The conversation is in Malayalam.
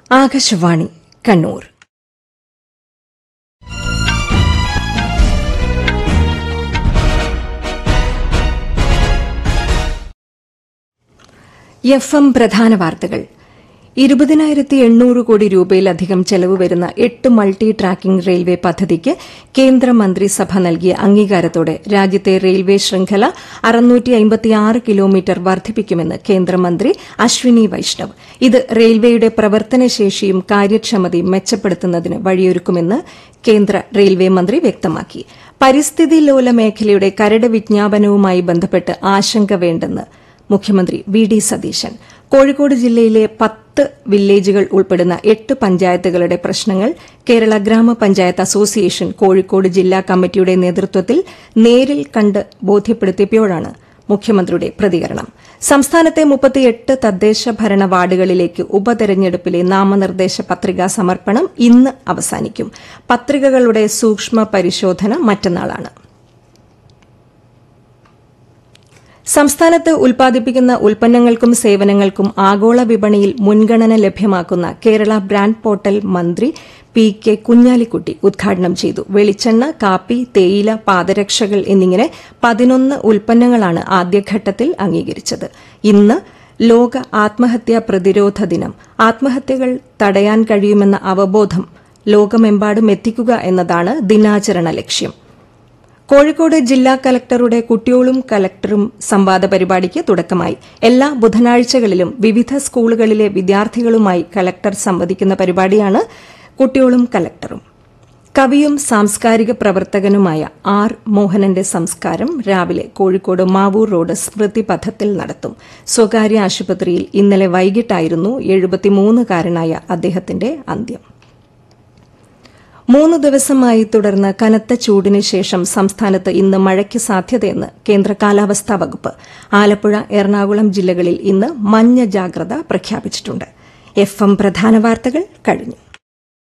ആകാശവാണി കണ്ണൂർ എഫ് എം പ്രധാന വാർത്തകൾ ഇരുപതിനായിരത്തി എണ്ണൂറ് കോടി രൂപയിലധികം ചെലവ് വരുന്ന എട്ട് മൾട്ടി ട്രാക്കിംഗ് റെയിൽവേ പദ്ധതിക്ക് കേന്ദ്രമന്ത്രിസഭ നൽകിയ അംഗീകാരത്തോടെ രാജ്യത്തെ റെയിൽവേ ശൃംഖല കിലോമീറ്റർ വർദ്ധിപ്പിക്കുമെന്ന് കേന്ദ്രമന്ത്രി അശ്വിനി വൈഷ്ണവ് ഇത് റെയിൽവേയുടെ പ്രവർത്തനശേഷിയും കാര്യക്ഷമതയും മെച്ചപ്പെടുത്തുന്നതിന് വഴിയൊരുക്കുമെന്ന് കേന്ദ്ര റെയിൽവേ മന്ത്രി വ്യക്തമാക്കി പരിസ്ഥിതി ലോല മേഖലയുടെ കരട് വിജ്ഞാപനവുമായി ബന്ധപ്പെട്ട് ആശങ്ക വേണ്ടെന്ന് മുഖ്യമന്ത്രി വി ഡി സതീശൻ കോഴിക്കോട് ജില്ലയിലെ പത്ത് വില്ലേജുകൾ ഉൾപ്പെടുന്ന എട്ട് പഞ്ചായത്തുകളുടെ പ്രശ്നങ്ങൾ കേരള ഗ്രാമപഞ്ചായത്ത് അസോസിയേഷൻ കോഴിക്കോട് ജില്ലാ കമ്മിറ്റിയുടെ നേതൃത്വത്തിൽ നേരിൽ കണ്ട് ബോധ്യപ്പെടുത്തിയപ്പോഴാണ് മുഖ്യമന്ത്രിയുടെ പ്രതികരണം സംസ്ഥാനത്തെ മുപ്പത്തിയെട്ട് തദ്ദേശ ഭരണ വാർഡുകളിലേക്ക് ഉപതെരഞ്ഞെടുപ്പിലെ നാമനിർദ്ദേശ പത്രികാ സമർപ്പണം ഇന്ന് അവസാനിക്കും പത്രികകളുടെ സൂക്ഷ്മ പരിശോധന മറ്റന്നാളാണ് സംസ്ഥാനത്ത് ഉൽപ്പാദിപ്പിക്കുന്ന ഉൽപ്പന്നങ്ങൾക്കും സേവനങ്ങൾക്കും ആഗോള വിപണിയിൽ മുൻഗണന ലഭ്യമാക്കുന്ന കേരള ബ്രാൻഡ് പോർട്ടൽ മന്ത്രി പി കെ കുഞ്ഞാലിക്കുട്ടി ഉദ്ഘാടനം ചെയ്തു വെളിച്ചെണ്ണ കാപ്പി തേയില പാദരക്ഷകൾ എന്നിങ്ങനെ പതിനൊന്ന് ഉൽപ്പന്നങ്ങളാണ് ആദ്യഘട്ടത്തിൽ അംഗീകരിച്ചത് ഇന്ന് ലോക ആത്മഹത്യാ പ്രതിരോധ ദിനം ആത്മഹത്യകൾ തടയാൻ കഴിയുമെന്ന അവബോധം ലോകമെമ്പാടും എത്തിക്കുക എന്നതാണ് ദിനാചരണ ലക്ഷ്യം കോഴിക്കോട് ജില്ലാ കലക്ടറുടെ കുട്ടിയോളും കലക്ടറും സംവാദ പരിപാടിക്ക് തുടക്കമായി എല്ലാ ബുധനാഴ്ചകളിലും വിവിധ സ്കൂളുകളിലെ വിദ്യാർത്ഥികളുമായി കലക്ടർ സംവദിക്കുന്ന പരിപാടിയാണ് കുട്ടിയോളും കലക്ടറും കവിയും സാംസ്കാരിക പ്രവർത്തകനുമായ ആർ മോഹനന്റെ സംസ്കാരം രാവിലെ കോഴിക്കോട് മാവൂർ റോഡ് സ്മൃതി പഥത്തിൽ നടത്തും സ്വകാര്യ ആശുപത്രിയിൽ ഇന്നലെ വൈകിട്ടായിരുന്നു എഴുപത്തിമൂന്നുകാരനായ അദ്ദേഹത്തിന്റെ അന്ത്യം മൂന്ന് ദിവസമായി തുടർന്ന് കനത്ത ചൂടിന് ശേഷം സംസ്ഥാനത്ത് ഇന്ന് മഴയ്ക്ക് സാധ്യതയെന്ന് കേന്ദ്ര കാലാവസ്ഥാ വകുപ്പ് ആലപ്പുഴ എറണാകുളം ജില്ലകളിൽ ഇന്ന് മഞ്ഞ ജാഗ്രത പ്രഖ്യാപിച്ചിട്ടുണ്ട് എഫ് എം പ്രധാന വാർത്തകൾ കഴിഞ്ഞു